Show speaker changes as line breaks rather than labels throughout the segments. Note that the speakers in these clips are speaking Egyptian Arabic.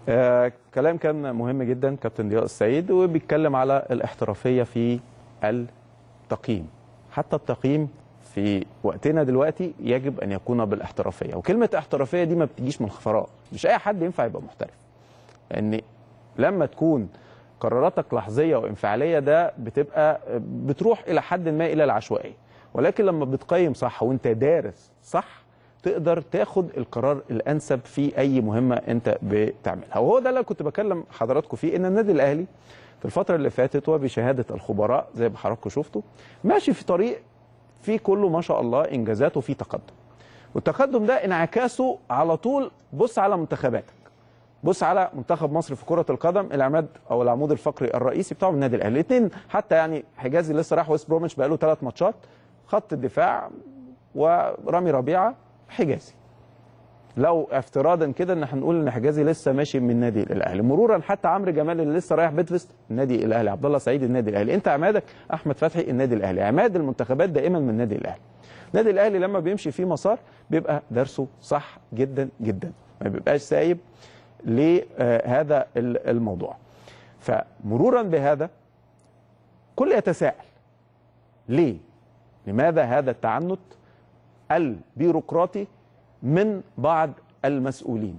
آه كلام كان مهم جدا كابتن ضياء السيد وبيتكلم على الاحترافيه في التقييم حتى التقييم في وقتنا دلوقتي يجب ان يكون بالاحترافيه وكلمه احترافيه دي ما بتجيش من الفراغ مش اي حد ينفع يبقى محترف لان لما تكون قراراتك لحظيه وانفعاليه ده بتبقى بتروح الى حد ما الى العشوائيه ولكن لما بتقيم صح وانت دارس صح تقدر تاخد القرار الانسب في اي مهمه انت بتعملها وهو ده اللي كنت بكلم حضراتكم فيه ان النادي الاهلي في الفتره اللي فاتت وبشهاده الخبراء زي ما حضراتكم شفتوا ماشي في طريق فيه كله ما شاء الله انجازات وفيه تقدم والتقدم ده انعكاسه على طول بص على منتخباتك بص على منتخب مصر في كره القدم العماد او العمود الفقري الرئيسي بتاعه النادي الاهلي الاثنين حتى يعني حجازي لسه راح ويست بروميتش بقاله ثلاث ماتشات خط الدفاع ورامي ربيعه حجازي لو افتراضا كده ان هنقول ان حجازي لسه ماشي من النادي الاهلي مرورا حتى عمرو جمال اللي لسه رايح بيتفست النادي الاهلي عبد الله سعيد النادي الاهلي انت عمادك احمد فتحي النادي الاهلي عماد المنتخبات دائما من النادي الاهلي النادي الاهلي لما بيمشي في مسار بيبقى درسه صح جدا جدا ما بيبقاش سايب لهذا الموضوع فمرورا بهذا كل يتساءل ليه لماذا هذا التعنت البيروقراطي من بعض المسؤولين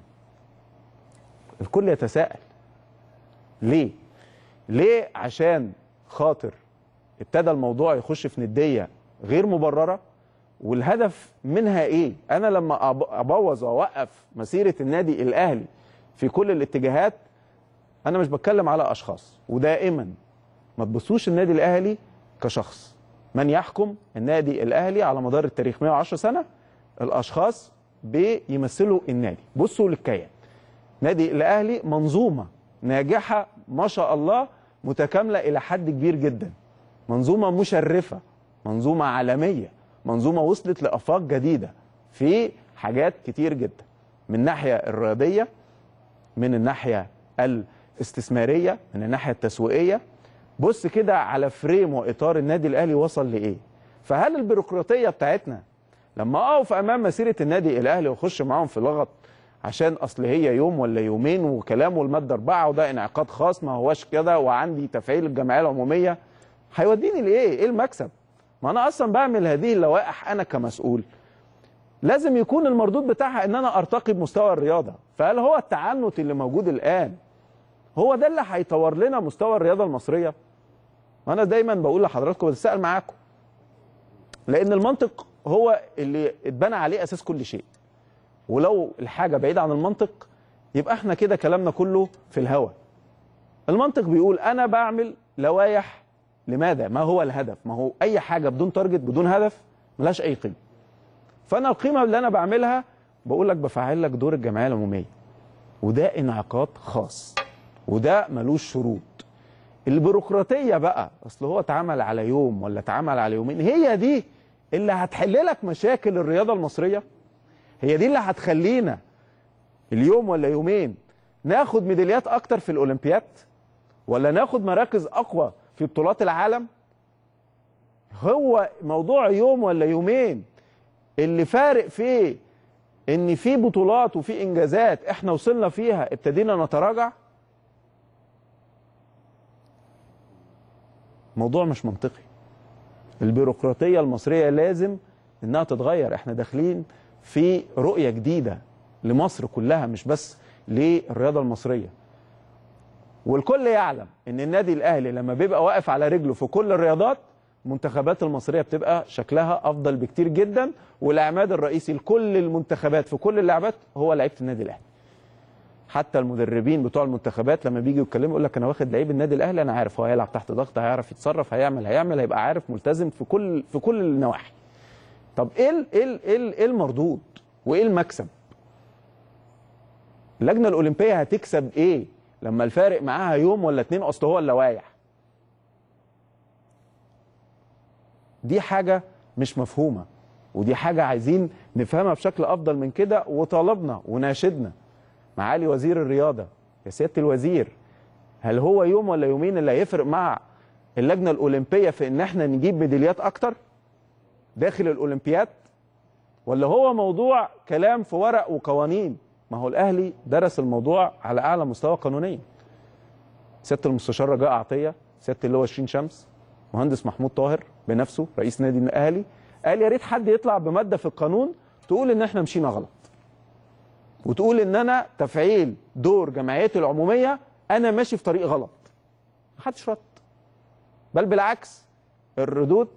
الكل يتساءل ليه ليه عشان خاطر ابتدى الموضوع يخش في نديه غير مبرره والهدف منها ايه انا لما ابوظ واوقف مسيره النادي الاهلي في كل الاتجاهات انا مش بتكلم على اشخاص ودائما ما تبصوش النادي الاهلي كشخص من يحكم النادي الاهلي على مدار التاريخ 110 سنه الاشخاص بيمثلوا النادي بصوا للكيان نادي الاهلي منظومه ناجحه ما شاء الله متكامله الى حد كبير جدا منظومه مشرفه منظومه عالميه منظومه وصلت لافاق جديده في حاجات كتير جدا من الناحيه الرياضيه من الناحيه الاستثماريه من الناحيه التسويقيه بص كده على فريم واطار النادي الاهلي وصل لايه فهل البيروقراطيه بتاعتنا لما اقف امام مسيره النادي الاهلي واخش معاهم في لغط عشان اصل هي يوم ولا يومين وكلام والماده اربعه وده انعقاد خاص ما هواش كده وعندي تفعيل الجمعيه العموميه هيوديني لايه؟ ايه المكسب؟ ما انا اصلا بعمل هذه اللوائح انا كمسؤول لازم يكون المردود بتاعها ان انا ارتقي بمستوى الرياضه فهل هو التعنت اللي موجود الان هو ده اللي هيطور لنا مستوى الرياضه المصريه؟ وانا دايما بقول لحضراتكم بتسال معاكم لان المنطق هو اللي اتبنى عليه اساس كل شيء ولو الحاجه بعيده عن المنطق يبقى احنا كده كلامنا كله في الهوا المنطق بيقول انا بعمل لوائح لماذا ما هو الهدف ما هو اي حاجه بدون تارجت بدون هدف ملهاش اي قيمه فانا القيمه اللي انا بعملها بقول لك بفعل لك دور الجمعيه العموميه وده انعقاد خاص وده ملوش شروط البيروقراطيه بقى اصل هو اتعمل على يوم ولا اتعمل على يومين هي دي اللي هتحل لك مشاكل الرياضه المصريه هي دي اللي هتخلينا اليوم ولا يومين ناخد ميداليات اكتر في الاولمبياد ولا ناخد مراكز اقوى في بطولات العالم هو موضوع يوم ولا يومين اللي فارق فيه ان في بطولات وفي انجازات احنا وصلنا فيها ابتدينا نتراجع موضوع مش منطقي البيروقراطيه المصريه لازم انها تتغير احنا داخلين في رؤيه جديده لمصر كلها مش بس للرياضه المصريه والكل يعلم ان النادي الاهلي لما بيبقى واقف على رجله في كل الرياضات المنتخبات المصريه بتبقى شكلها افضل بكتير جدا والاعماد الرئيسي لكل المنتخبات في كل اللعبات هو لعيبه النادي الاهلي حتى المدربين بتوع المنتخبات لما بيجوا يتكلموا يقول لك انا واخد لعيب النادي الاهلي انا عارف هو هيلعب تحت ضغط هيعرف يتصرف هيعمل هيعمل هيبقى عارف ملتزم في كل في كل النواحي طب ايه ال ايه ال ايه, ال إيه المردود وايه المكسب اللجنه الاولمبيه هتكسب ايه لما الفارق معاها يوم ولا اتنين اصل هو اللوايح دي حاجه مش مفهومه ودي حاجه عايزين نفهمها بشكل افضل من كده وطالبنا وناشدنا معالي وزير الرياضه يا سياده الوزير هل هو يوم ولا يومين اللي هيفرق مع اللجنه الاولمبيه في ان احنا نجيب ميداليات اكتر داخل الاولمبياد ولا هو موضوع كلام في ورق وقوانين ما هو الاهلي درس الموضوع على اعلى مستوى قانونيا سياده المستشار رجاء عطيه سياده اللي هو شيرين شمس مهندس محمود طاهر بنفسه رئيس نادي الاهلي قال يا ريت حد يطلع بماده في القانون تقول ان احنا مشينا غلط وتقول ان انا تفعيل دور جمعيتي العموميه انا ماشي في طريق غلط محدش رد بل بالعكس الردود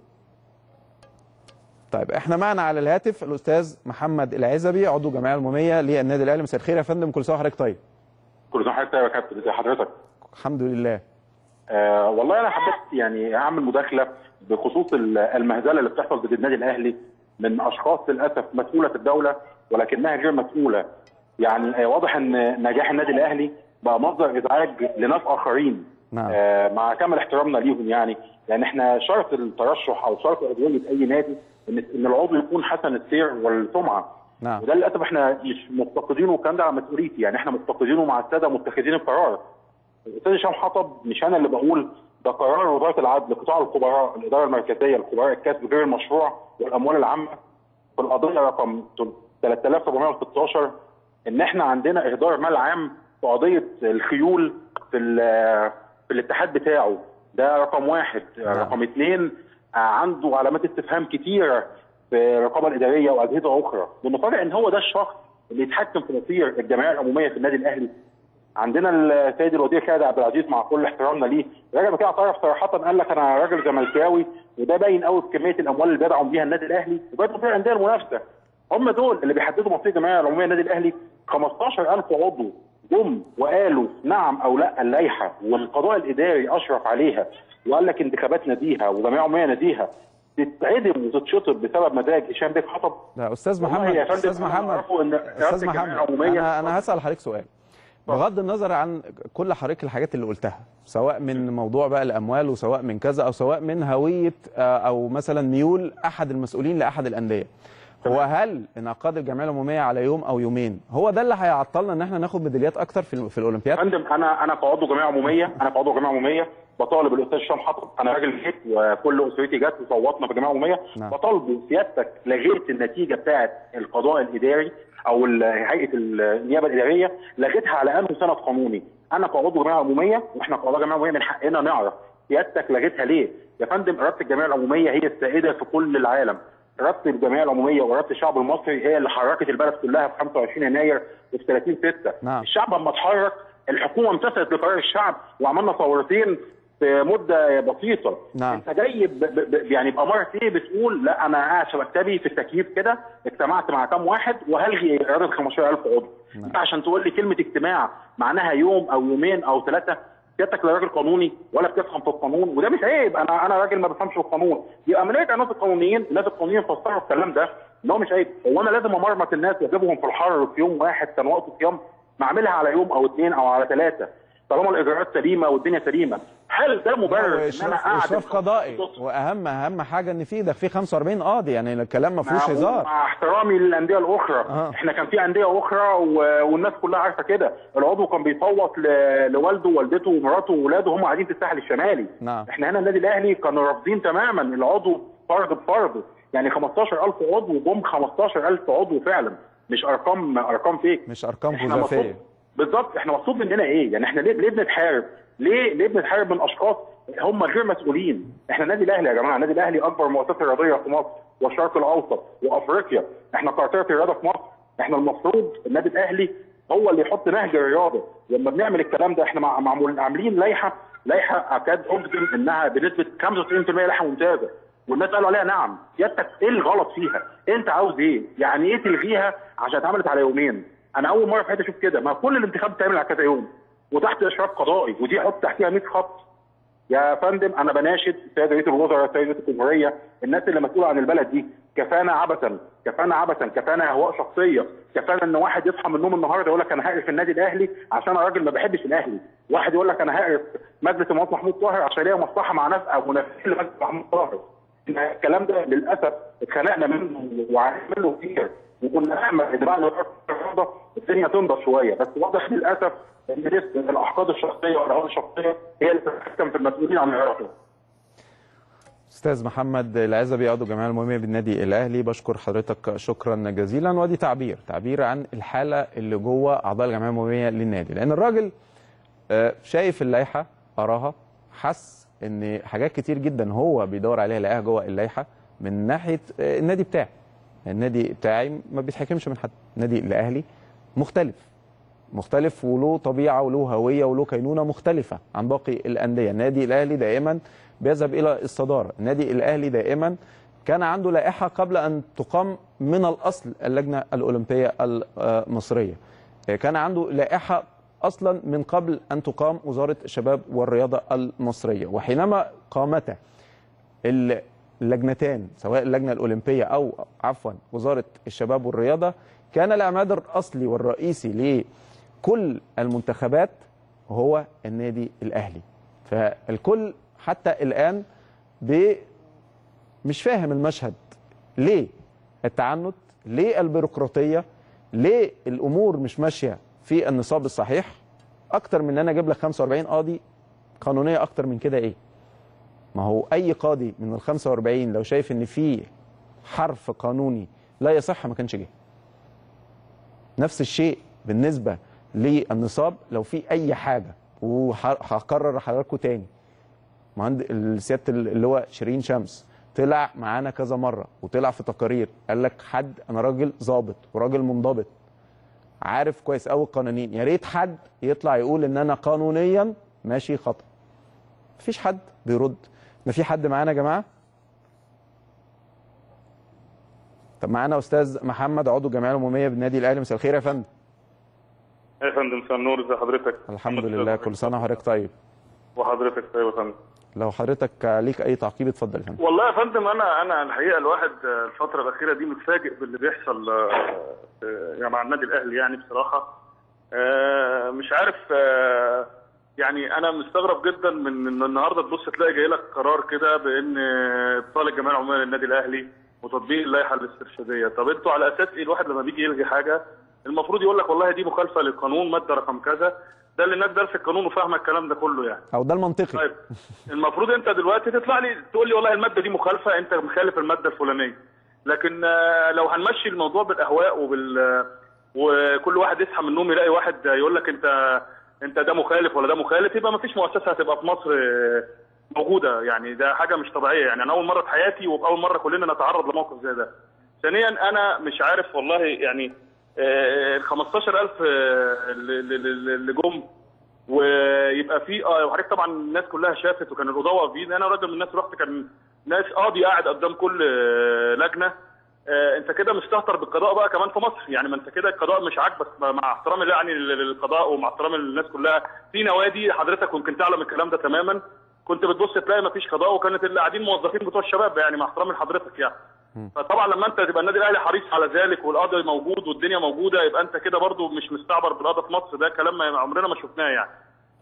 طيب احنا معنا على الهاتف الاستاذ محمد العزبي عضو الجمعيه العموميه للنادي الاهلي مساء الخير يا فندم كل سنه وحضرتك طيب
كل سنه وحضرتك طيب يا كابتن ازي حضرتك
الحمد لله
آه والله انا حبيت يعني اعمل مداخله بخصوص المهزله اللي بتحصل ضد النادي الاهلي من اشخاص للاسف مسؤوله في الدوله ولكنها غير مسؤوله يعني آه واضح ان نجاح النادي الاهلي بقى مصدر ازعاج لناس اخرين
نعم.
آه مع كامل احترامنا ليهم يعني يعني احنا شرط الترشح او شرط عضويه اي نادي ان ان العضو يكون حسن السير والسمعه
نعم
وده للاسف احنا مش مفتقدينه والكلام ده على مسؤوليتي يعني احنا مفتقدينه مع الساده متخذين القرار الاستاذ هشام حطب مش انا اللي بقول ده قرار وزاره العدل قطاع الخبراء الاداره المركزيه الخبراء الكسب غير المشروع والاموال العامه في القضيه رقم 3716 ان احنا عندنا اهدار مال عام في قضيه الخيول في في الاتحاد بتاعه ده رقم واحد
نعم.
رقم اثنين عنده علامات استفهام كتيره في الرقابه الاداريه واجهزه اخرى بنفرق ان هو ده الشخص اللي يتحكم في مصير الجمعيه العموميه في النادي الاهلي عندنا السيد الوزير خالد عبد العزيز مع كل احترامنا ليه راجل كده اعترف صراحه قال لك انا راجل زملكاوي وده باين قوي في كميه الاموال اللي بيدعم بيها النادي الاهلي وبقيت مصير الانديه المنافسه هم دول اللي بيحددوا مصير الجمعيه العموميه النادي الاهلي 15000 عضو جم وقالوا نعم او لا اللائحه والقضاء الاداري اشرف عليها وقال لك انتخابات ناديها وجمعيه عموميه ناديها تتعدم وتتشطب بسبب مزاج هشام بيك حطب
لا استاذ
والله
محمد
يا فندم
استاذ
أنا
محمد
أعرفه إن
استاذ
رئاسة الجمعية
محمد
العمومية-
انا انا هسال حضرتك سؤال بغض النظر عن كل حضرتك الحاجات اللي قلتها سواء من موضوع بقى الاموال وسواء من كذا او سواء من هويه آه، او مثلا ميول احد المسؤولين لاحد الانديه هو هل انعقاد الجمعيه العموميه على يوم او يومين هو ده اللي هيعطلنا ان احنا ناخد ميداليات اكتر في في الاولمبياد
فندم انا انا كعضو جمعيه عموميه انا كعضو جمعيه عموميه بطالب الاستاذ هشام حطب انا راجل جيت وكل اسرتي جت وصوتنا في جمعيه عموميه
نعم.
بطالبه سيادتك لغيت النتيجه بتاعه القضاء الاداري او ال- هيئه النيابه الاداريه لغيتها على انه سند قانوني انا كعضو جمعيه عموميه واحنا كعضو جمعيه عموميه من حقنا نعرف سيادتك لغيتها ليه يا فندم اراده الجمعيه العموميه هي السائده في كل العالم اراده الجمعيه العموميه واراده الشعب المصري هي اللي حركت البلد كلها في 25 يناير وفي 30 6
نعم.
الشعب لما اتحرك الحكومه امتثلت لقرار الشعب وعملنا ثورتين في مده بسيطه
نعم.
انت جاي ب... ب... ب... يعني باماره ايه بتقول لا انا قاعد شبكتبي في التكييف كده اجتمعت مع كام واحد وهلغي اراده 15000 عضو
نعم.
انت عشان تقول لي كلمه اجتماع معناها يوم او يومين او ثلاثه سيادتك لا راجل قانوني ولا بتفهم في القانون وده مش عيب انا انا راجل ما بفهمش في القانون يبقى من الناس القانونيين الناس القانونيين فسروا الكلام ده ان هو مش عيب هو انا لازم امرمط الناس واجيبهم في الحر في يوم واحد كان وقت صيام ما اعملها على يوم او اثنين او على ثلاثه طالما الاجراءات سليمه والدنيا سليمه هل ده مبرر ان انا
اشراف
قاعد
اشراف قضائي واهم اهم حاجه ان في ايدك في 45 قاضي يعني الكلام ما فيهوش
مع-
هزار
مع احترامي للانديه الاخرى
آه.
احنا كان في انديه اخرى و- والناس كلها عارفه كده العضو كان بيصوت ل- لوالده ووالدته ومراته وولاده هم قاعدين في الساحل الشمالي
نعم.
احنا هنا النادي الاهلي كانوا رافضين تماما العضو فرد بفرد يعني 15000 عضو جم 15000 عضو فعلا مش ارقام ارقام فيك
مش ارقام
احنا مطلوب
جزافيه
بالظبط احنا مطلوب مننا ايه؟ يعني احنا ليه ليه بنتحارب؟ ليه ليه بنتحارب من اشخاص هم غير مسؤولين؟ احنا النادي الاهلي يا جماعه، النادي الاهلي اكبر مؤسسه رياضيه في مصر والشرق الاوسط وافريقيا، احنا قارتيه الرياضه في مصر، احنا المفروض النادي الاهلي هو اللي يحط نهج الرياضه، لما بنعمل الكلام ده احنا مع- معمول عاملين لائحه لائحه اكاد اجزم انها بنسبه 95% لائحه ممتازه والناس قالوا عليها نعم سيادتك ايه الغلط فيها؟ انت عاوز ايه؟ يعني ايه تلغيها عشان اتعملت على يومين؟ انا اول مره في حياتي اشوف كده ما كل الانتخابات بتتعمل على كذا يوم وتحت اشراف قضائي ودي حط تحتيها 100 خط يا فندم انا بناشد سيد رئيس الوزراء سيد رئيس الجمهوريه الناس اللي مسؤوله عن البلد دي كفانا عبثا كفانا عبثا كفانا اهواء شخصيه كفانا ان واحد يصحى من النوم النهارده يقول لك انا هقرف النادي الاهلي عشان انا راجل ما بحبش الاهلي واحد يقول لك انا هقرف مجلس المواطن محمود طاهر عشان ليا مصلحه مع ناس او منافسين لمجلس محمود طاهر الكلام ده للاسف اتخنقنا منه وعارفين منه كتير وكنا نامل ان بعد الرياضه الدنيا تنضف شويه بس واضح للاسف ان لسه الاحقاد الشخصيه والاهواء الشخصيه هي اللي بتتحكم في المسؤولين عن الرياضه
استاذ محمد العزبي عضو الجمعيه العموميه بالنادي الاهلي بشكر حضرتك شكرا جزيلا ودي تعبير تعبير عن الحاله اللي جوه اعضاء الجمعيه العموميه للنادي لان الراجل آه، شايف اللائحه قراها حس ان حاجات كتير جدا هو بيدور عليها لقاها جوه اللائحه من ناحيه آه، النادي بتاعي النادي بتاعي ما بيتحكمش من حد النادي الاهلي مختلف مختلف وله طبيعه وله هويه وله كينونه مختلفه عن باقي الانديه النادي الاهلي دائما بيذهب الى الصداره النادي الاهلي دائما كان عنده لائحه قبل ان تقام من الاصل اللجنه الاولمبيه المصريه كان عنده لائحه اصلا من قبل ان تقام وزاره الشباب والرياضه المصريه وحينما قامتا اللجنتان سواء اللجنه الاولمبيه او عفوا وزاره الشباب والرياضه كان العماد الاصلي والرئيسي لكل المنتخبات هو النادي الاهلي فالكل حتى الان ب مش فاهم المشهد ليه التعنت ليه البيروقراطيه ليه الامور مش ماشيه في النصاب الصحيح اكتر من ان انا اجيب لك 45 قاضي قانونيه اكتر من كده ايه ما هو اي قاضي من ال 45 لو شايف ان في حرف قانوني لا يصح ما كانش جه نفس الشيء بالنسبه للنصاب لو في اي حاجه وهكرر لحضراتكم تاني مهند سياده اللي هو شيرين شمس طلع معانا كذا مره وطلع في تقارير قال لك حد انا راجل ظابط وراجل منضبط عارف كويس قوي القوانين يا ريت حد يطلع يقول ان انا قانونيا ماشي خطا مفيش حد بيرد ما في حد معانا يا جماعه طب معانا استاذ محمد عضو الجمعيه العموميه بالنادي الاهلي مساء الخير يا فندم
يا فندم مساء النور ازي حضرتك
الحمد لله كل سنه وحضرتك طيب
وحضرتك طيب يا فندم
لو حضرتك ليك اي تعقيب اتفضل يا فندم
والله يا فندم انا انا الحقيقه الواحد الفتره الاخيره دي متفاجئ باللي بيحصل يعني مع النادي الاهلي يعني بصراحه مش عارف يعني انا مستغرب جدا من ان النهارده تبص تلاقي جاي لك قرار كده بان ابطال الجمعيه العموميه للنادي الاهلي وتطبيق اللائحه الاسترشاديه طب انتوا على اساس ايه الواحد لما بيجي يلغي حاجه المفروض يقول لك والله دي مخالفه للقانون ماده رقم كذا ده اللي الناس دارسه القانون وفاهمه الكلام ده كله يعني
او ده المنطقي
طيب المفروض انت دلوقتي تطلع لي تقول لي والله الماده دي مخالفه انت مخالف الماده الفلانيه لكن لو هنمشي الموضوع بالاهواء وبال وكل واحد يصحى من النوم يلاقي واحد يقول لك انت انت ده مخالف ولا ده مخالف يبقى ما فيش مؤسسه هتبقى في مصر موجوده يعني ده حاجه مش طبيعيه يعني انا اول مره في حياتي واول مره كلنا نتعرض لموقف زي ده ثانيا انا مش عارف والله يعني ال 15000 اللي جم ويبقى في اه وحضرتك طبعا الناس كلها شافت وكان القضاه واقفين انا راجل من الناس رحت كان ناس قاضي قاعد قدام كل لجنه آه انت كده مستهتر بالقضاء بقى كمان في مصر يعني ما انت كده القضاء مش عاجبك مع احترامي يعني للقضاء ومع احترامي للناس كلها في نوادي حضرتك ممكن تعلم الكلام ده تماما كنت بتبص تلاقي ما فيش قضاء وكانت اللي قاعدين موظفين بتوع الشباب يعني مع احترامي لحضرتك يعني فطبعا لما انت تبقى النادي الاهلي حريص على ذلك والقضاء موجود والدنيا موجوده يبقى انت كده برضو مش مستعبر بالقضاء في مصر ده كلام ما عمرنا ما شفناه يعني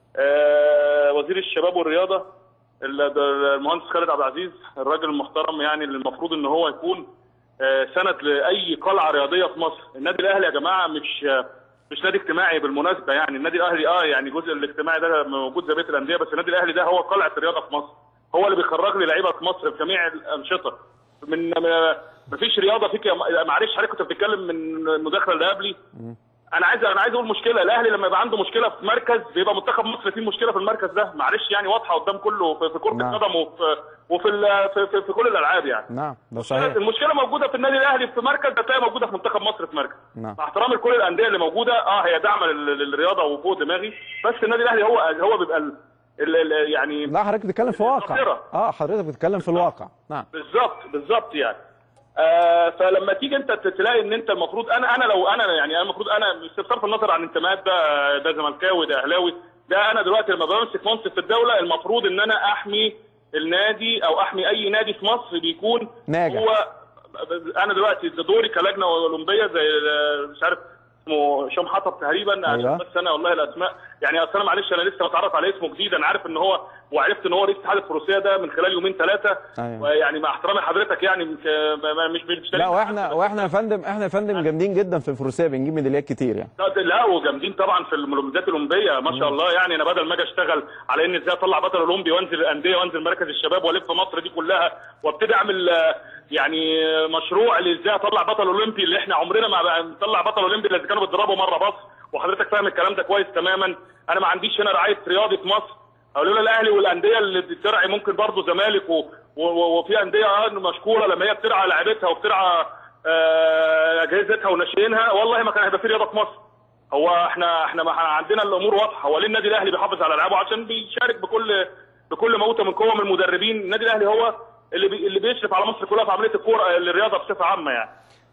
آه وزير الشباب والرياضه المهندس خالد عبد العزيز الراجل المحترم يعني اللي المفروض ان هو يكون آه سند لاي قلعه رياضيه في مصر النادي الاهلي يا جماعه مش مش نادي اجتماعي بالمناسبه يعني النادي الاهلي اه يعني جزء الاجتماعي ده موجود زي بقيه الانديه بس النادي الاهلي ده هو قلعه الرياضه في مصر هو اللي بيخرج لي لعيبه في مصر في جميع الانشطه من ما فيش رياضه فيك معلش حضرتك كنت بتتكلم من المداخله اللي قبلي انا عايز انا عايز اقول مشكله الاهلي لما يبقى عنده مشكله في مركز بيبقى منتخب مصر فيه مشكله في المركز ده معلش يعني واضحه قدام كله في, في كره
نعم.
القدم وفي وفي ال- في, في, في كل الالعاب يعني
نعم ده صحيح
المشكله موجوده في النادي الاهلي في مركز هتلاقيها موجوده في منتخب مصر في مركز
نعم
مع احترامي لكل الانديه اللي موجوده اه هي دعم لل- للرياضه وفوق دماغي بس النادي الاهلي هو هو بيبقى ال ال ال يعني
لا حضرتك بتتكلم في واقع
الظاهرة.
اه حضرتك بتتكلم في الواقع نعم
بالظبط بالظبط يعني آه فلما تيجي انت تلاقي ان انت المفروض انا انا لو انا يعني انا المفروض انا بصرف النظر عن انتماءات ده ده زملكاوي ده اهلاوي ده انا دلوقتي لما بمسك منصب في الدوله المفروض ان انا احمي النادي او احمي اي نادي في مصر بيكون
ناجح.
هو انا دلوقتي ده دوري كلجنه اولمبيه زي مش عارف اسمه هشام حطب تقريبا
أيوة.
عشان بس انا والله الاسماء يعني اصل انا معلش انا لسه متعرف على اسمه جديد انا عارف ان هو وعرفت ان هو رئيس اتحاد الفروسيه ده من خلال يومين ثلاثه
أيوة.
يعني مع احترامي لحضرتك يعني مش مش مش
لا واحنا واحنا يا فندم احنا يا فندم جامدين جدا في الفروسيه بنجيب ميداليات كتير يعني
لا وجامدين طبعا في المنافسات الاولمبيه ما شاء الله يعني انا بدل ما اجي اشتغل على ان ازاي اطلع بطل اولمبي وانزل الانديه وانزل مركز الشباب والف مصر دي كلها وابتدي اعمل آه، يعني آه، مشروع لازاي اطلع بطل اولمبي اللي احنا عمرنا ما بقى نطلع بطل اولمبي اللي كانوا بيتدربوا مره بس وحضرتك فاهم الكلام ده كويس تماما انا ما عنديش هنا رعايه رياضه مصر او لولا الاهلي والانديه اللي بترعي ممكن برضه زمالك و... و... و- وفي انديه آه مشكوره لما هي بترعى لاعبتها وبترعى آه، اجهزتها وناشئينها والله ما كان هيبقى في رياضه في مصر هو احنا احنا ما عندنا الامور واضحه هو ليه النادي الاهلي بيحافظ على العابه عشان بيشارك بكل بكل موته من قوه من المدربين النادي الاهلي هو اللي بي اللي بيشرف على مصر كلها في عمليه الكوره الرياضه بصفه عامه يعني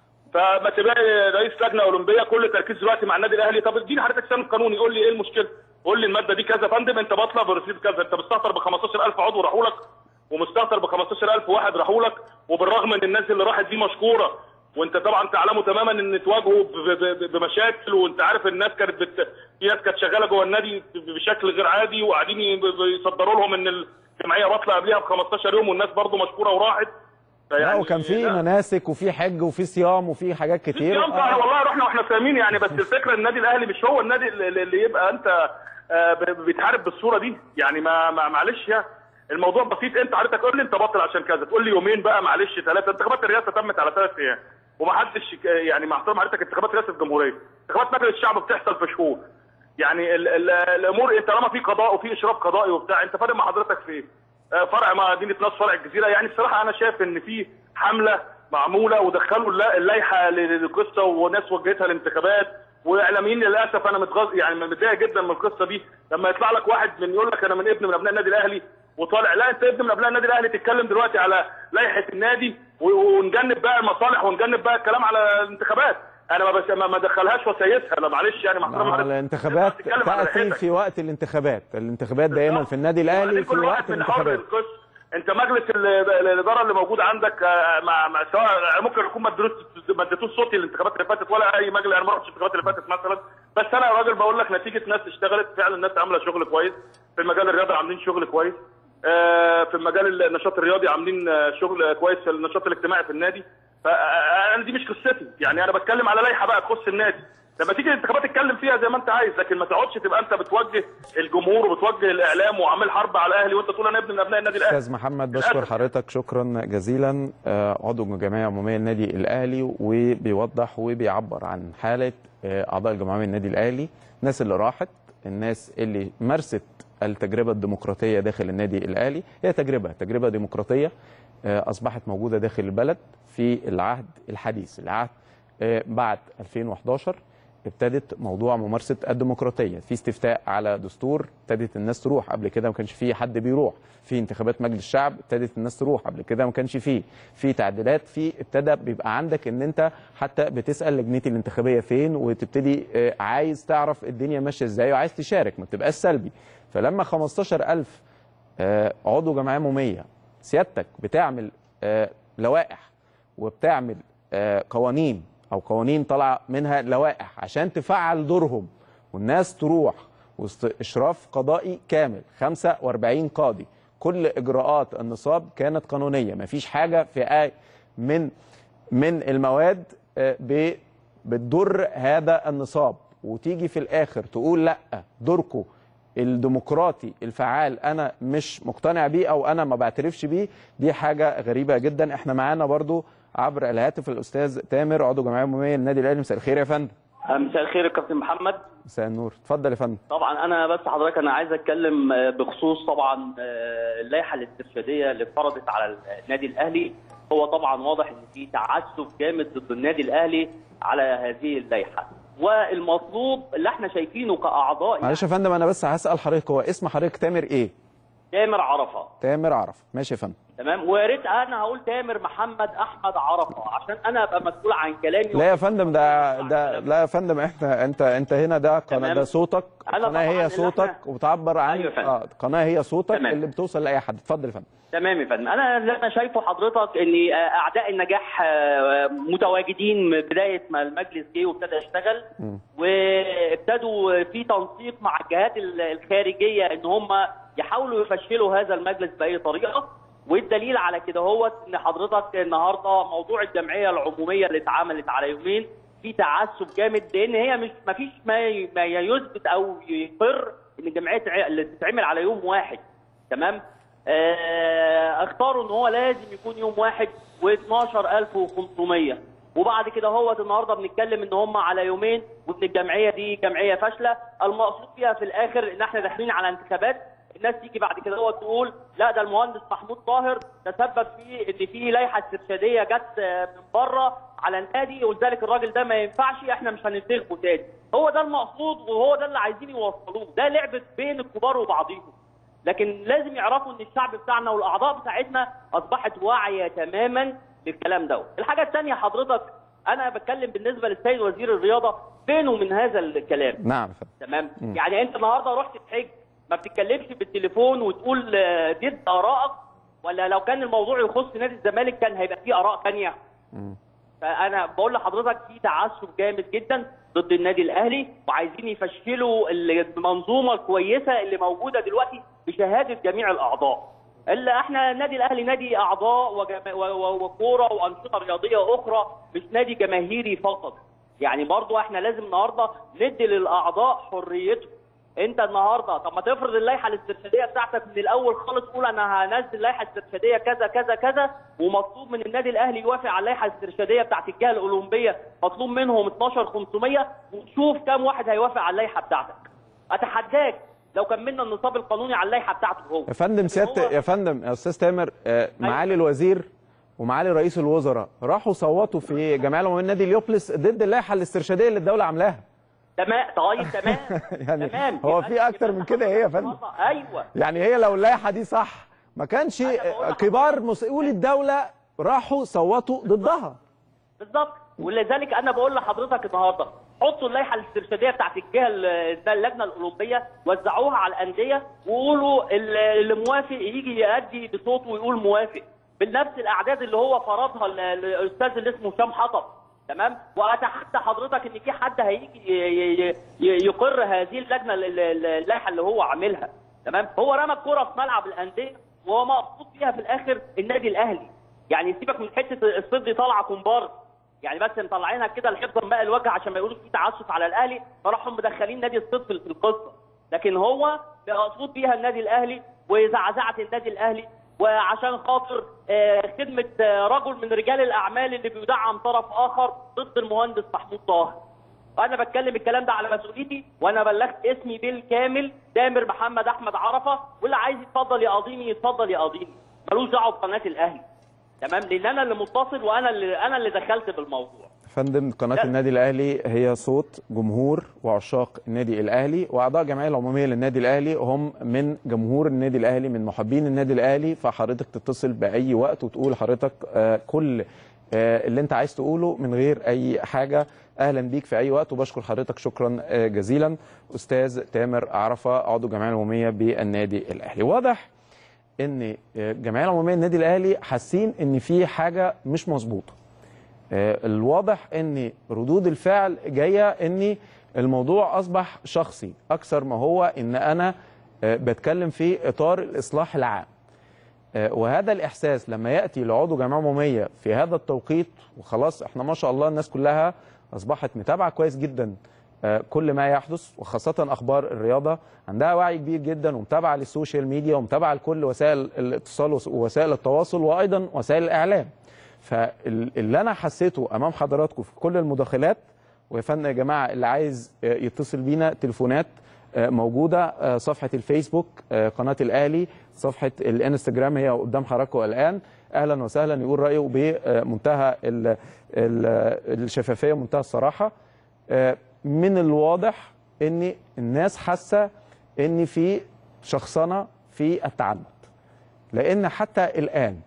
فما تبقى رئيس لجنه اولمبيه كل تركيز دلوقتي مع النادي الاهلي طب اديني حضرتك سن قانوني قول لي ايه المشكله قول لي الماده دي كذا يا فندم انت بطلع برصيد كذا انت مستهتر ب 15000 عضو راحوا لك ومستهتر ب 15000 واحد راحوا لك وبالرغم ان الناس اللي راحت دي مشكوره وانت طبعا تعلموا تماما ان تواجهوا ب- ب- ب- بمشاكل وانت عارف الناس كانت بت... في ناس كانت شغاله جوه النادي بشكل غير عادي وقاعدين ي- بيصدروا لهم ان الجمعيه باطله قبلها ب 15 يوم والناس برضو مشكوره وراحت
لا
فيعني
وكان في
لا.
مناسك وفي حج وفي صيام وفي حاجات كتير
الصيام صح والله رحنا واحنا فاهمين يعني بس الفكره النادي الاهلي مش هو النادي اللي اللي يبقى انت آه، ب- بيتحارب بالصوره دي يعني ما ما- معلش يعني الموضوع بسيط انت حضرتك قول لي انت بطل عشان كذا تقول لي يومين بقى معلش ثلاثه انتخابات الرئاسه تمت على ثلاث ايام ومحدش يعني مع احترام حضرتك انتخابات رئاسه الجمهوريه انتخابات مجلس الشعب بتحصل في شهور يعني ال ال الامور انت طالما في قضاء وفي اشراف قضائي وبتاع انت فارق مع حضرتك في ايه؟ آه، فرع مدينه نصر فرع الجزيره يعني بصراحه انا شايف ان في حمله معموله ودخلوا الل- اللائحه للقصه وناس وجهتها للانتخابات واعلاميين للاسف انا متغاظ يعني متضايق جدا من القصه دي لما يطلع لك واحد من يقول لك انا من ابن من ابناء النادي الاهلي وطالع لا انت ابن من ابناء النادي الاهلي تتكلم دلوقتي على لائحه النادي و- ونجنب بقى المصالح ونجنب بقى الكلام على الانتخابات انا ما بس ما ما ادخلهاش وسيسها لا معلش يعني مع احترام
مع
حضرتك.
الانتخابات
تتكلم على
تأتي
لائحتك.
في وقت الانتخابات الانتخابات دايما في النادي الاهلي
وبعدين
في
كل واحد
وقت
من حر
الانتخابات
القسم انت مجلس ال- الاداره اللي موجود عندك آه، مع, مع سواء ممكن يكون ما ادروش- ما اديتوش صوتي الانتخابات اللي فاتت ولا اي مجلس انا ما رحتش الانتخابات اللي فاتت مثلا بس انا يا راجل بقول لك نتيجه ناس اشتغلت فعلا الناس عامله شغل كويس في المجال الرياضي عاملين شغل كويس آه، في المجال النشاط الرياضي عاملين آه، شغل كويس في النشاط الاجتماعي في النادي فانا دي مش قصتي يعني انا بتكلم على لائحه بقى تخص النادي لما تيجي الانتخابات تتكلم فيها زي ما انت عايز لكن ما تقعدش تبقى انت بتوجه الجمهور وبتوجه الاعلام وعامل حرب على الاهلي وانت تقول انا ابن من ابناء النادي الاهلي
استاذ محمد بشكر
للأسف.
حضرتك شكرا جزيلا آه، عضو الجمعيه العموميه للنادي الاهلي وبيوضح وبيعبر عن حاله آه، اعضاء الجمعيه النادي الاهلي الناس اللي راحت الناس اللي مارست التجربه الديمقراطيه داخل النادي الاهلي هي تجربه تجربه ديمقراطيه آه، اصبحت موجوده داخل البلد في العهد الحديث العهد آه، بعد 2011 ابتدت موضوع ممارسه الديمقراطيه في استفتاء على دستور ابتدت الناس تروح قبل كده ما كانش في حد بيروح في انتخابات مجلس الشعب ابتدت الناس تروح قبل كده ما كانش فيه في تعديلات في ابتدى بيبقى عندك ان انت حتى بتسال لجنتي الانتخابيه فين وتبتدي آه، عايز تعرف الدنيا ماشيه ازاي وعايز تشارك ما تبقاش سلبي فلما 15000 آه، عضو جمعيه عموميه سيادتك بتعمل آه، لوائح وبتعمل آه، قوانين او قوانين طالعه منها لوائح عشان تفعل دورهم والناس تروح وسط اشراف قضائي كامل 45 قاضي كل اجراءات النصاب كانت قانونيه مفيش حاجه في اي من من المواد آه، ب- بتضر هذا النصاب وتيجي في الاخر تقول لا دوركم الديمقراطي الفعال انا مش مقتنع بيه او انا ما بعترفش بيه دي حاجه غريبه جدا احنا معانا برضو عبر الهاتف الاستاذ تامر عضو جمعيه عموميه للنادي الاهلي مساء الخير يا فندم
مساء الخير يا كابتن محمد
مساء النور اتفضل يا فندم
طبعا انا بس حضرتك انا عايز اتكلم آه، بخصوص طبعا آه، اللائحه الاسترشاديه اللي فرضت على النادي الاهلي هو طبعا واضح ان في تعسف جامد ضد النادي الاهلي على هذه اللائحه والمطلوب اللي احنا شايفينه كاعضاء
معلش يا فندم انا بس هسال حضرتك هو اسم حضرتك تامر ايه
تامر عرفه
تامر عرف ماشي يا فندم
تمام ويا ريت انا هقول تامر محمد احمد عرفه عشان انا ابقى مسؤول عن كلامي
لا يا فندم ده ده لا يا فندم احنا انت انت هنا ده قناه
تمام.
ده صوتك
أنا
قناه
طبعاً
هي
اللي
صوتك
إحنا-
وبتعبر عن
أيوة يا فندم.
اه قناه هي صوتك
تمام.
اللي بتوصل لاي حد اتفضل يا فندم
تمام يا فندم انا اللي انا شايفه حضرتك ان اعداء النجاح آه، متواجدين من بدايه ما المجلس جه وابتدى يشتغل وابتدوا في تنسيق مع الجهات ال- الخارجيه ان هم يحاولوا يفشلوا هذا المجلس باي طريقه والدليل على كده هو ان حضرتك النهارده موضوع الجمعيه العموميه اللي اتعملت على يومين في تعسف جامد لان هي مش ما فيش ما ي- ما يثبت او يقر ان الجمعيه تع- اللي تتعمل على يوم واحد تمام آه، اختاروا ان هو لازم يكون يوم واحد و12500 وبعد كده هو النهارده بنتكلم ان هم على يومين وان الجمعيه دي جمعيه فاشله المقصود فيها في الاخر ان احنا داخلين على انتخابات الناس تيجي بعد كده هو تقول لا ده المهندس محمود طاهر تسبب في ان في لائحه استرشاديه جت آه، من بره على النادي ولذلك الراجل ده ما ينفعش احنا مش هننتخبه تاني هو ده المقصود وهو ده اللي عايزين يوصلوه ده لعبه بين الكبار وبعضيهم لكن لازم يعرفوا ان الشعب بتاعنا والاعضاء بتاعتنا اصبحت واعيه تماما للكلام ده الحاجه الثانيه حضرتك انا بتكلم بالنسبه للسيد وزير الرياضه فينه من هذا الكلام
نعم يا فندم
تمام يعني انت النهارده رحت تحج ما بتتكلمش بالتليفون وتقول آه، ضد ارائك ولا لو كان الموضوع يخص نادي الزمالك كان هيبقى فيه اراء ثانيه فانا بقول لحضرتك في تعسف جامد جدا ضد النادي الاهلي وعايزين يفشلوا المنظومه الكويسه اللي موجوده دلوقتي بشهاده جميع الاعضاء الا احنا النادي الاهلي نادي اعضاء وجما- و- و- وكوره وانشطه رياضيه اخرى مش نادي جماهيري فقط يعني برضو احنا لازم النهارده ندي للاعضاء حريتهم انت النهارده طب ما تفرض اللائحه الاسترشاديه بتاعتك من الاول خالص قول انا هنزل لائحه استرشاديه كذا كذا كذا ومطلوب من النادي الاهلي يوافق على اللائحه الاسترشاديه بتاعت الجهه الاولمبيه مطلوب منهم 12500 وتشوف كام واحد هيوافق على اللائحه بتاعتك اتحداك لو كملنا النصاب القانوني على اللائحه بتاعته هو
يا فندم
لكن
سياده
هو-
يا فندم يا استاذ تامر آه، معالي الوزير ومعالي رئيس الوزراء راحوا صوتوا في جمعيه العموميه نادي اليوبلس ضد اللائحه الاسترشاديه اللي الدوله عاملاها
تمام طيب تمام
يعني
تمام
هو
يبقى-
في أكتر
يبقى
من كده إيه يا فندم؟
خطأ. ايوه
يعني هي لو اللائحه دي صح ما كانش
أنا بقول لحضرتك-
كبار مسؤولي الدوله راحوا صوتوا ضدها
بالظبط ولذلك انا بقول لحضرتك النهارده حطوا اللائحه الاسترشاديه بتاعت الجهه ال- اللجنه الاولمبيه وزعوها على الانديه وقولوا ال- اللي موافق يجي يأدي بصوته ويقول موافق بنفس الاعداد اللي هو فرضها ال- ال- الاستاذ اللي اسمه هشام حطب تمام واتحدى حضرتك ان في حد هيجي ي- ي- ي- يقر هذه اللجنه ال- ال- اللائحه اللي هو عاملها تمام هو رمى الكره في ملعب الانديه وهو مقصود فيها في الاخر النادي الاهلي يعني سيبك من حته الصيد دي طالعه كومبارس يعني بس مطلعينها كده لحفظ ماء الوجه عشان ما يقولوش في تعسف على الاهلي فراحوا مدخلين نادي الصيد في في القصه لكن هو مقصود بيها النادي الاهلي وزعزعه النادي الاهلي وعشان خاطر آه، خدمه آه، رجل من رجال الاعمال اللي بيدعم طرف اخر ضد المهندس محمود طاهر انا بتكلم الكلام ده على مسؤوليتي وانا بلغت اسمي بالكامل تامر محمد احمد عرفه واللي عايز يتفضل يقاضيني يتفضل يقاضيني ملوش دعوه بقناه الاهلي تمام لان انا اللي متصل وانا اللي انا اللي دخلت بالموضوع
فندم قناه
لا.
النادي الاهلي هي صوت جمهور وعشاق النادي الاهلي واعضاء الجمعيه العموميه للنادي الاهلي هم من جمهور النادي الاهلي من محبين النادي الاهلي فحضرتك تتصل باي وقت وتقول حضرتك آه، كل آه، اللي انت عايز تقوله من غير اي حاجه اهلا بيك في اي وقت وبشكر حضرتك شكرا آه، جزيلا استاذ تامر عرفه عضو الجمعيه العموميه بالنادي الاهلي واضح ان الجمعيه العموميه للنادي الاهلي حاسين ان في حاجه مش مظبوطه آه، الواضح ان ردود الفعل جايه ان الموضوع اصبح شخصي اكثر ما هو ان انا آه، بتكلم في اطار الاصلاح العام آه، وهذا الاحساس لما ياتي لعضو جمعيه عموميه في هذا التوقيت وخلاص احنا ما شاء الله الناس كلها اصبحت متابعه كويس جدا آه، كل ما يحدث وخاصه اخبار الرياضه عندها وعي كبير جدا ومتابعه للسوشيال ميديا ومتابعه لكل وسائل الاتصال وس- ووسائل التواصل وايضا وسائل الاعلام فاللي انا حسيته امام حضراتكم في كل المداخلات ويا فندم يا جماعه اللي عايز آه، يتصل بينا تليفونات آه، موجوده آه، صفحه الفيسبوك آه، قناه الاهلي صفحه الانستجرام هي قدام حضراتكم الان اهلا وسهلا يقول رايه بمنتهى ال- ال- الشفافيه ومنتهى الصراحه آه، من الواضح ان الناس حاسه ان في شخصنه في التعنت لان حتى الان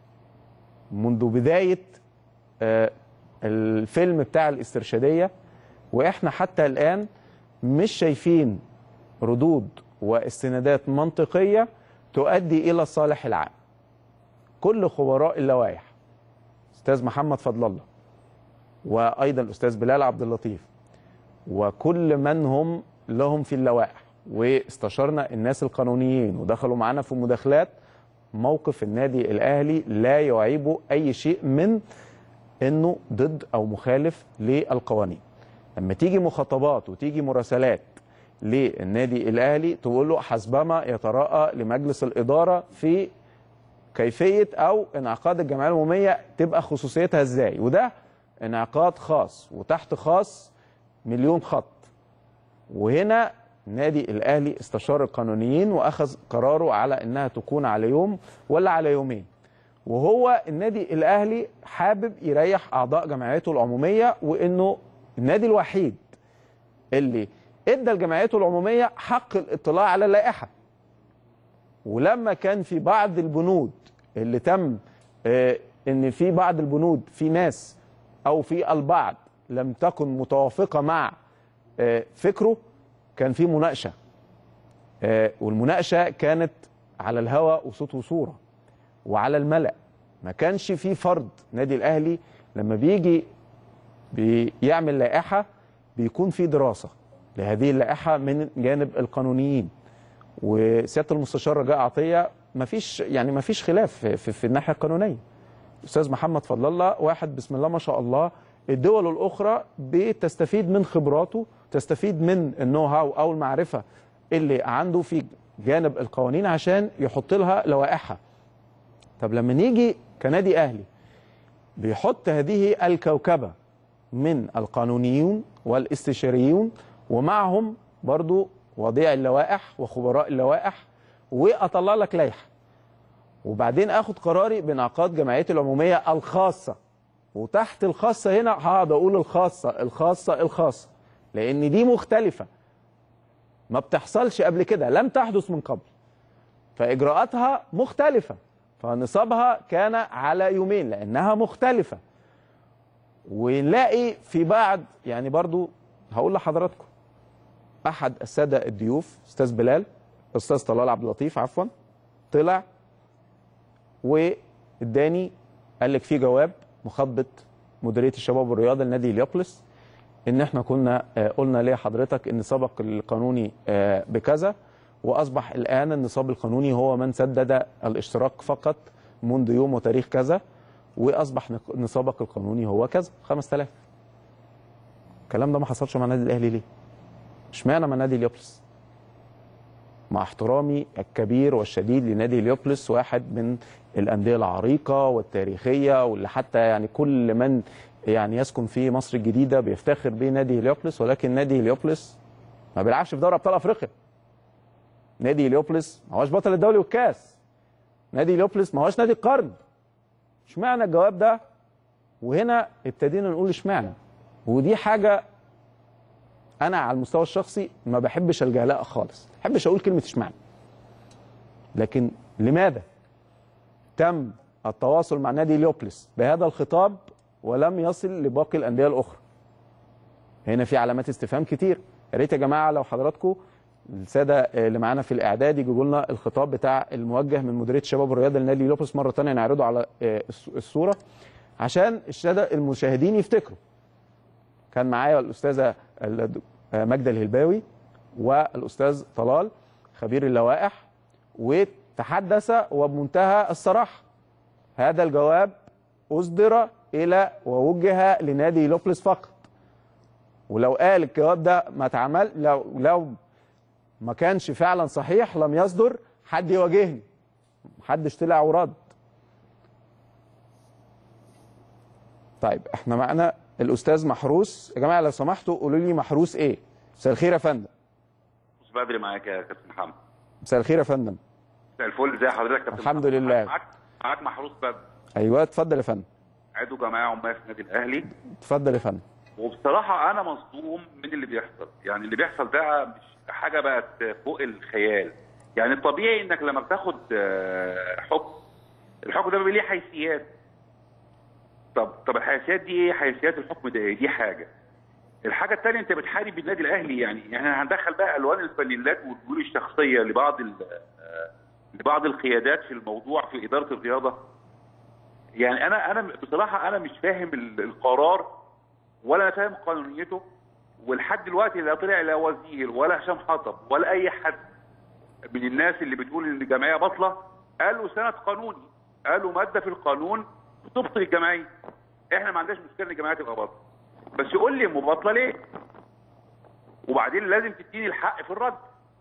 منذ بدايه آه، الفيلم بتاع الاسترشاديه واحنا حتى الان مش شايفين ردود واستنادات منطقيه تؤدي الى الصالح العام كل خبراء اللوائح استاذ محمد فضل الله وايضا الاستاذ بلال عبد اللطيف وكل من هم لهم في اللوائح واستشرنا الناس القانونيين ودخلوا معانا في مداخلات موقف النادي الاهلي لا يعيبه اي شيء من انه ضد او مخالف للقوانين لما تيجي مخاطبات وتيجي مراسلات للنادي الاهلي تقول له حسبما يتراءى لمجلس الاداره في كيفيه او انعقاد الجمعيه العموميه تبقى خصوصيتها ازاي وده انعقاد خاص وتحت خاص مليون خط وهنا نادي الاهلي استشار القانونيين واخذ قراره على انها تكون على يوم ولا على يومين وهو النادي الاهلي حابب يريح اعضاء جمعيته العموميه وانه النادي الوحيد اللي ادى لجمعيته العموميه حق الاطلاع على اللائحه ولما كان في بعض البنود اللي تم آه، ان في بعض البنود في ناس او في البعض لم تكن متوافقه مع آه، فكره كان في مناقشه آه، والمناقشه كانت على الهواء وصوت وصوره وعلى الملأ ما كانش في فرد نادي الاهلي لما بيجي بيعمل لائحه بيكون في دراسه لهذه اللائحه من جانب القانونيين وسياده المستشار رجاء عطيه ما فيش يعني ما فيش خلاف في, في, في الناحيه القانونيه استاذ محمد فضل الله واحد بسم الله ما شاء الله الدول الاخرى بتستفيد من خبراته تستفيد من النو هاو او المعرفه اللي عنده في جانب القوانين عشان يحط لها لوائحها طب لما نيجي كنادي اهلي بيحط هذه الكوكبه من القانونيون والاستشاريون ومعهم برضو وضيع اللوائح وخبراء اللوائح واطلع لك لائحه وبعدين اخد قراري بانعقاد جمعيتي العموميه الخاصه وتحت الخاصه هنا هقعد اقول الخاصه الخاصه الخاصه لان دي مختلفه ما بتحصلش قبل كده لم تحدث من قبل فاجراءاتها مختلفه فنصابها كان على يومين لانها مختلفه ونلاقي في بعض يعني برضو هقول لحضراتكم احد الساده الضيوف استاذ بلال استاذ طلال عبد اللطيف عفوا طلع واداني قال لك في جواب مخاطبه مديريه الشباب والرياضه لنادي اليوبلس ان احنا كنا آه، قلنا ليه حضرتك ان سبق القانوني آه، بكذا واصبح الان النصاب القانوني هو من سدد الاشتراك فقط منذ يوم وتاريخ كذا واصبح نق- نصابك القانوني هو كذا 5000 الكلام ده ما حصلش مع النادي الاهلي ليه؟ اشمعنى مع نادي اليوبلس؟ مع احترامي الكبير والشديد لنادي اليوبلس واحد من الانديه العريقه والتاريخيه واللي حتى يعني كل من يعني يسكن في مصر الجديده بيفتخر بيه نادي اليوبلس ولكن نادي اليوبلس ما بيلعبش في دوري ابطال افريقيا. نادي اليوبلس ما هوش بطل الدوري والكاس. نادي اليوبلس ما هوش نادي القرن. اشمعنى الجواب ده؟ وهنا ابتدينا نقول اشمعنى. ودي حاجه انا على المستوى الشخصي ما بحبش الجهلاء خالص ما بحبش اقول كلمه اشمعنى لكن لماذا تم التواصل مع نادي ليوبلس بهذا الخطاب ولم يصل لباقي الانديه الاخرى هنا في علامات استفهام كتير يا ريت يا جماعه لو حضراتكم الساده اللي معانا في الاعداد يجيبوا لنا الخطاب بتاع الموجه من مديريه الشباب والرياضه لنادي ليوبلس مره ثانيه نعرضه على آه، الص- الصوره عشان الساده المشاهدين يفتكروا كان معايا الاستاذه الد- آه، ماجده الهلباوي والاستاذ طلال خبير اللوائح وتحدث وبمنتهى الصراحه هذا الجواب اصدر الى ووجه لنادي لوبلس فقط ولو قال الجواب ده ما اتعمل لو لو ما كانش فعلا صحيح لم يصدر حد يواجهني محدش طلع ورد طيب احنا معانا الاستاذ محروس يا جماعه لو سمحتوا قولوا لي محروس ايه مساء الخير يا فندم
بص بدري معاك يا كابتن محمد
مساء الخير يا فندم
مساء الفل ازي حضرتك يا كابتن
الحمد
محمد؟
لله.
معاك معاك محروس بدري
ايوه اتفضل يا فندم
عضو جمعيه عمال في النادي الاهلي
اتفضل يا فندم
وبصراحه انا مصدوم من اللي بيحصل يعني اللي بيحصل ده مش حاجه بقت فوق الخيال يعني الطبيعي انك لما بتاخد آه، حكم الحكم ده بيبقى ليه حيثيات طب طب الحيثيات دي ايه حيثيات الحكم ده ايه دي حاجه الحاجه الثانيه انت بتحارب النادي الاهلي يعني احنا هندخل بقى الوان الفانيلات والجول الشخصيه لبعض ال- آه، لبعض القيادات في الموضوع في اداره الرياضه يعني انا انا بصراحه انا مش فاهم ال- القرار ولا انا فاهم قانونيته ولحد دلوقتي لا طلع لا وزير ولا هشام حطب ولا اي حد من الناس اللي بتقول ان الجمعيه باطله قالوا سند قانوني قالوا ماده في القانون بتبطل الجمعيه احنا ما عندناش مشكله ان الجمعيه تبقى باطله بس يقول لي مباطله ليه وبعدين لازم تديني الحق في الرد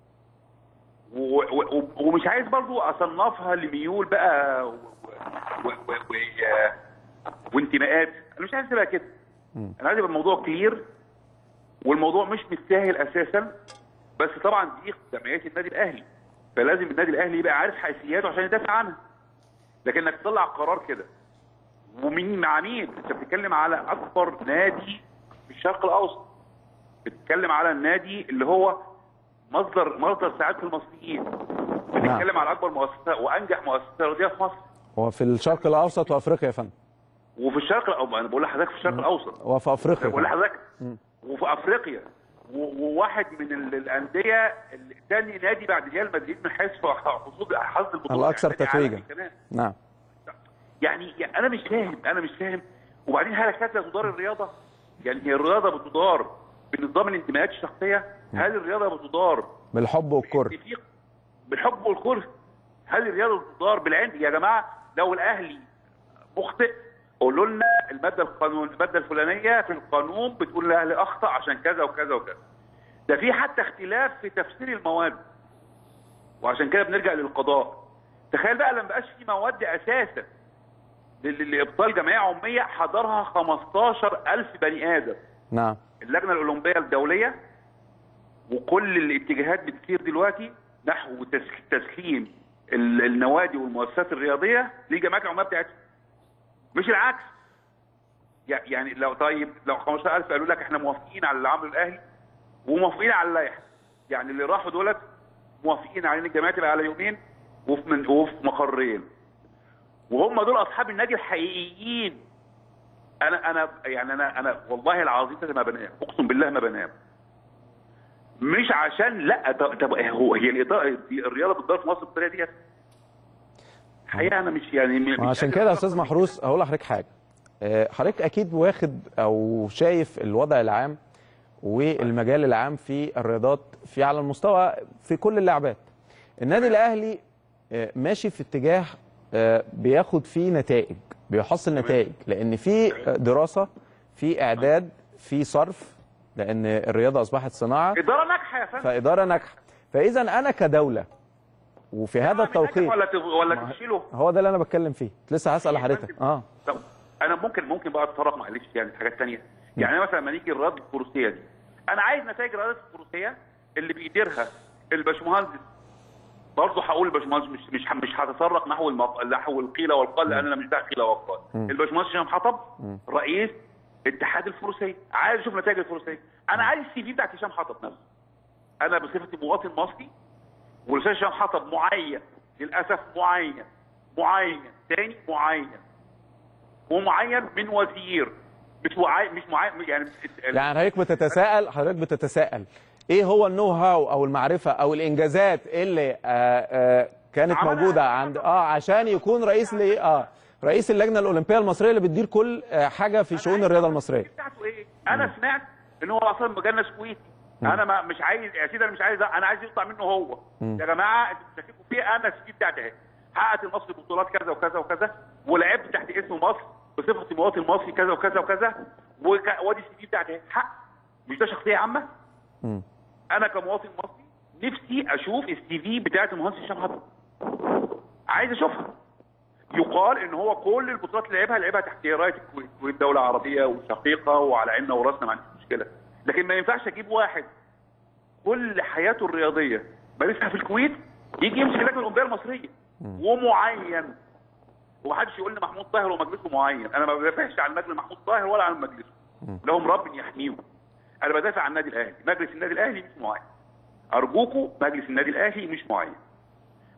و- و- و- ومش عايز برضو اصنفها لميول بقى و- و- و- و- وانتماءات انا مش عايز تبقى كده انا عايز يبقى الموضوع كلير والموضوع مش مستاهل اساسا بس طبعا دي جمعيه النادي الاهلي فلازم النادي الاهلي يبقى عارف حيثياته عشان يدافع عنها لكن انك تطلع قرار كده ومين مع مين انت بتتكلم على اكبر نادي في الشرق الاوسط بتتكلم على النادي اللي هو مصدر مصدر سعاده المصريين بتتكلم على اكبر مؤسسه وانجح مؤسسه رياضيه في مصر
هو في الشرق الاوسط وافريقيا يا فندم
وفي الشرق الأو- انا بقول لحضرتك في الشرق الاوسط
وفي افريقيا
بقول
كمان.
لحضرتك وفي افريقيا و- وواحد من ال- الانديه الثاني نادي بعد ريال مدريد من حيث حصول حظ البطوله
الأكثر
يعني نادي عالمي
تتويجاً.
كمان.
نعم
يعني يعني انا مش فاهم انا مش فاهم وبعدين هل كانت تدار الرياضه؟ يعني هي الرياضه بتدار بنظام الانتماءات الشخصيه؟ هل الرياضه بتدار
بالحب والكره
في بالحب والكره؟ هل الرياضه بتدار بالعند؟ يا جماعه لو الاهلي مخطئ قولوا لنا الماده القانون الماده الفلانيه في القانون بتقول الاهلي اخطا عشان كذا وكذا وكذا. ده في حتى اختلاف في تفسير المواد. وعشان كده بنرجع للقضاء. تخيل بقى لما بقاش في مواد اساسا ل- لابطال جمعيه عموميه حضرها 15000 بني ادم.
نعم
اللجنه الاولمبيه الدوليه وكل الاتجاهات بتسير دلوقتي نحو تس- تسليم ال- النوادي والمؤسسات الرياضيه للجمعيات العموميه بتاعتها مش العكس يع- يعني لو طيب لو 15000 قالوا لك احنا موافقين على اللي عمله الاهلي وموافقين على اللائحه يعني اللي راحوا دولت موافقين على ان الجمعيه تبقى على يومين وفي من وفي مقرين وهم دول اصحاب النادي الحقيقيين انا انا يعني انا انا والله العظيم كده ما بنام اقسم بالله ما بنام مش عشان لا طب, طب هو هي الإدارة الرياضه بتدار في مصر بالطريقه ديت الحقيقه انا مش يعني م- مش
عشان
قادر
كده يا
أفكر
استاذ محروس اقول لحضرتك حاجه آه، حضرتك اكيد واخد او شايف الوضع العام والمجال العام في الرياضات في على المستوى في كل اللعبات النادي الاهلي آه، ماشي في اتجاه آه، بياخد فيه نتائج بيحصل نتائج لان في آه، دراسه في اعداد في صرف لان الرياضه اصبحت صناعه
اداره ناجحه يا فندم
فاداره ناجحه فاذا انا كدوله وفي هذا التوقيت
ولا تف- ولا تفشله
هو ده اللي انا بتكلم فيه لسه هسال حضرتك اه
طب انا ممكن ممكن بقى اتطرق معلش يعني في حاجات ثانيه يعني أنا مثلا لما نيجي الرياضه الفروسيه دي انا عايز نتائج الرياضه الفروسيه اللي بيديرها الباشمهندس برضه هقول الباشمهندس مش مش مش هتطرق نحو المق... نحو القيل والقال لان انا مش بتاع قيل وقال الباشمهندس هشام حطب رئيس اتحاد الفروسيه عايز اشوف نتائج الفروسيه انا عايز السي في بتاعت هشام حطب نفسه انا بصفتي مواطن مصري والاستاذ هشام حطب معين للاسف معين معين تاني معين ومعين من وزير مش معين مش معين يعني
يعني حضرتك بتتساءل حضرتك بتتساءل ايه هو النو هاو او المعرفه او الانجازات اللي آآ آآ كانت
عملها
موجوده
هشام
عند
حطب.
اه عشان يكون رئيس ل اه رئيس اللجنه الاولمبيه المصريه اللي بتدير كل آه، حاجه في شؤون الرياضه المصريه
بتاعته ايه؟ انا سمعت ان هو اصلا مجنس كويتي انا ما مش عايز يا سيدي انا مش عايز انا عايز يطلع منه هو يا جماعه انتوا بتشككوا فيه انا السي في بتاعتي اهي حققت لمصر بطولات كذا وكذا وكذا ولعبت تحت اسم مصر بصفتي مواطن مصري كذا وكذا وكذا وك- وادي السي في بتاعتي اهي حق مش ده شخصيه عامه؟ انا كمواطن مصري نفسي اشوف السي في بتاعت المهندس هشام حطب عايز اشوفها يقال ان هو كل البطولات اللي لعبها لعبها تحت رايه الكويت الكويت دوله عربيه وشقيقه وعلى عيننا وراسنا ما عنديش مشكله لكن ما ينفعش اجيب واحد كل حياته الرياضيه مارسها في الكويت يجي يمسك اللجنه الاولمبيه المصريه ومعين ومحدش يقول لي محمود طاهر ومجلسه معين انا ما بدافعش عن مجلس محمود طاهر ولا عن مجلسه لهم رب يحميهم انا بدافع عن النادي الاهلي مجلس النادي الاهلي مش معين ارجوكوا مجلس النادي الاهلي مش معين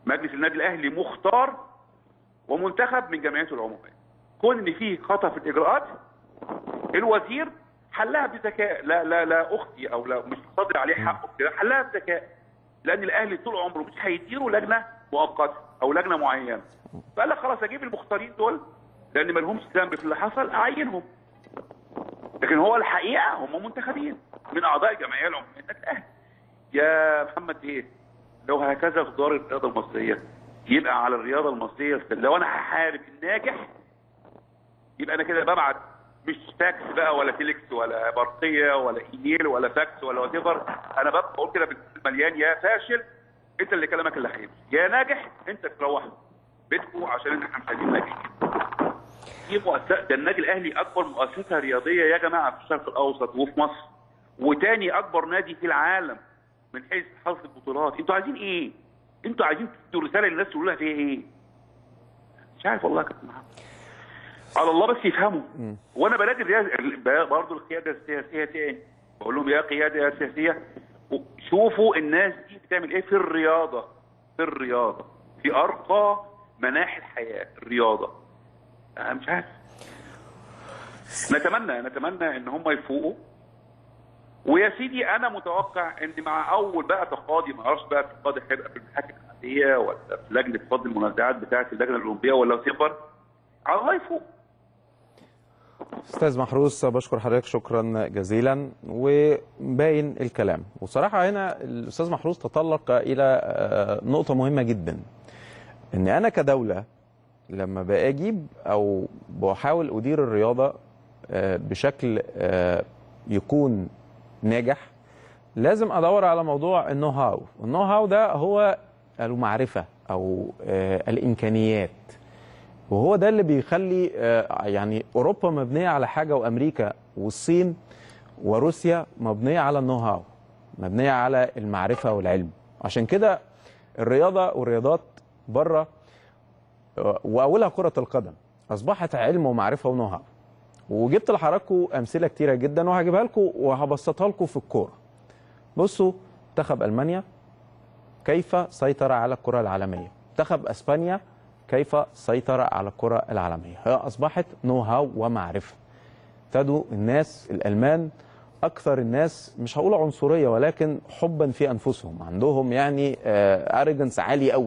مجلس النادي الاهلي مختار ومنتخب من جمعيته العموميه كون ان فيه خطا في الاجراءات الوزير حلها بذكاء لا لا لا اختي او لا مش صادر عليه حقه كده حلها بذكاء لان الاهلي طول عمره مش هيديروا لجنه مؤقته او لجنه معينه فقال لك خلاص اجيب المختارين دول لان ما لهمش ذنب في اللي حصل اعينهم لكن هو الحقيقه هم منتخبين من اعضاء الجمعيه العموميه للنادي الاهلي يا محمد ايه لو هكذا تدار الرياضه المصريه يبقى على الرياضه المصريه لو انا هحارب الناجح يبقى انا كده ببعت مش فاكس بقى ولا تيليكس ولا برقيه ولا ايميل ولا فاكس ولا وات انا بقى بقول كده بالمليان يا فاشل انت اللي كلامك اللي هيمشي يا ناجح انت تروح بيتكم عشان احنا مش عايزين ناجح دي مؤسسه ده النادي الاهلي اكبر مؤسسه رياضيه يا جماعه في الشرق الاوسط وفي مصر وتاني اكبر نادي في العالم من حيث حظ البطولات انتوا عايزين ايه؟ انتوا عايزين تدوا رساله للناس تقولوا لها فيها ايه؟ مش عارف والله يا كابتن محمد على الله بس يفهموا وانا بنادي الرئاسه برضه القياده السياسيه تاني بقول لهم يا قياده سياسيه شوفوا الناس دي بتعمل ايه في الرياضه في الرياضه في ارقى مناحي الحياه الرياضه انا مش عارف نتمنى نتمنى ان هم يفوقوا ويا سيدي انا متوقع ان مع اول بقى تقاضي ما اعرفش بقى التقاضي هيبقى في المحاكم العاديه ولا في لجنه فض المنازعات بتاعه اللجنه الاولمبيه ولا سيبر على الله يفوق
استاذ محروس بشكر حضرتك شكرا جزيلا وباين الكلام وصراحه هنا الاستاذ محروس تطرق الى نقطه مهمه جدا ان انا كدوله لما باجيب او بحاول ادير الرياضه بشكل يكون ناجح لازم ادور على موضوع النو هاو النو هاو ده هو المعرفه او الامكانيات وهو ده اللي بيخلي يعني اوروبا مبنيه على حاجه وامريكا والصين وروسيا مبنيه على النو هاو مبنيه على المعرفه والعلم عشان كده الرياضه والرياضات بره واولها كره القدم اصبحت علم ومعرفه ونو هاو وجبت لحضراتكم امثله كتيره جدا وهجيبها لكم وهبسطها لكم في الكوره بصوا منتخب المانيا كيف سيطر على الكره العالميه منتخب اسبانيا كيف سيطر على الكرة العالمية هي أصبحت نو هاو ومعرفة ابتدوا الناس الألمان أكثر الناس مش هقول عنصرية ولكن حبا في أنفسهم عندهم يعني أريجنس عالي قوي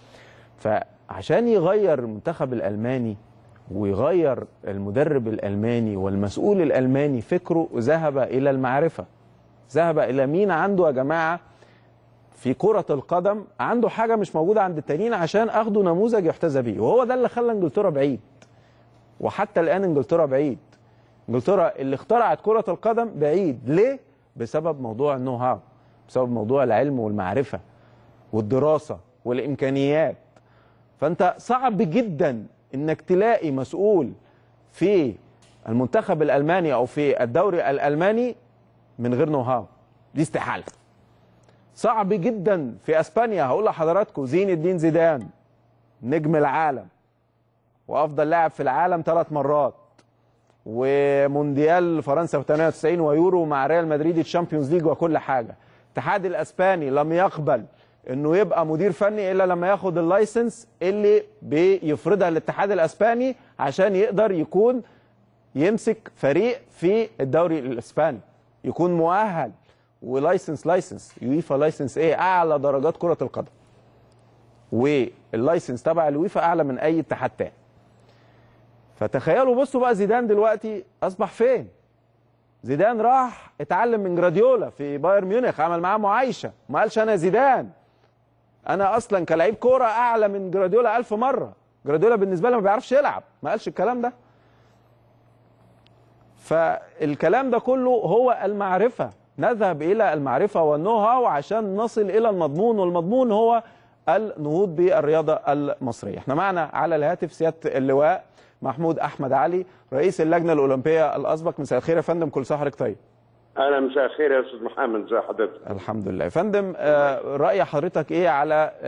فعشان يغير المنتخب الألماني ويغير المدرب الألماني والمسؤول الألماني فكره ذهب إلى المعرفة ذهب إلى مين عنده يا جماعة في كرة القدم عنده حاجة مش موجودة عند التانيين عشان اخده نموذج يحتذى بيه وهو ده اللي خلى انجلترا بعيد وحتى الان انجلترا بعيد انجلترا اللي اخترعت كرة القدم بعيد ليه؟ بسبب موضوع النو هاو بسبب موضوع العلم والمعرفة والدراسة والامكانيات فانت صعب جدا انك تلاقي مسؤول في المنتخب الالماني او في الدوري الالماني من غير نو هاو دي استحاله صعب جدا في اسبانيا هقول لحضراتكم زين الدين زيدان نجم العالم وافضل لاعب في العالم ثلاث مرات ومونديال فرنسا في 98 ويورو مع ريال مدريد الشامبيونز ليج وكل حاجه الاتحاد الاسباني لم يقبل انه يبقى مدير فني الا لما ياخد اللايسنس اللي بيفرضها الاتحاد الاسباني عشان يقدر يكون يمسك فريق في الدوري الاسباني يكون مؤهل ولايسنس لايسنس يويفا لايسنس ايه اعلى درجات كره القدم واللايسنس تبع اليويفا اعلى من اي اتحاد تاني فتخيلوا بصوا بقى زيدان دلوقتي اصبح فين زيدان راح اتعلم من جراديولا في بايرن ميونخ عمل معاه معايشه ما قالش انا زيدان انا اصلا كلاعب كوره اعلى من جراديولا ألف مره جراديولا بالنسبه لي ما بيعرفش يلعب ما قالش الكلام ده فالكلام ده كله هو المعرفه نذهب الى المعرفه والنو هاو عشان نصل الى المضمون والمضمون هو النهوض بالرياضه المصريه. احنا معنا على الهاتف سياده اللواء محمود احمد علي رئيس اللجنه الاولمبيه الاسبق مساء الخير يا فندم كل سنه حضرتك طيب.
اهلا مساء الخير يا استاذ محمد ازي حضرتك؟
الحمد لله يا فندم آه راي حضرتك ايه على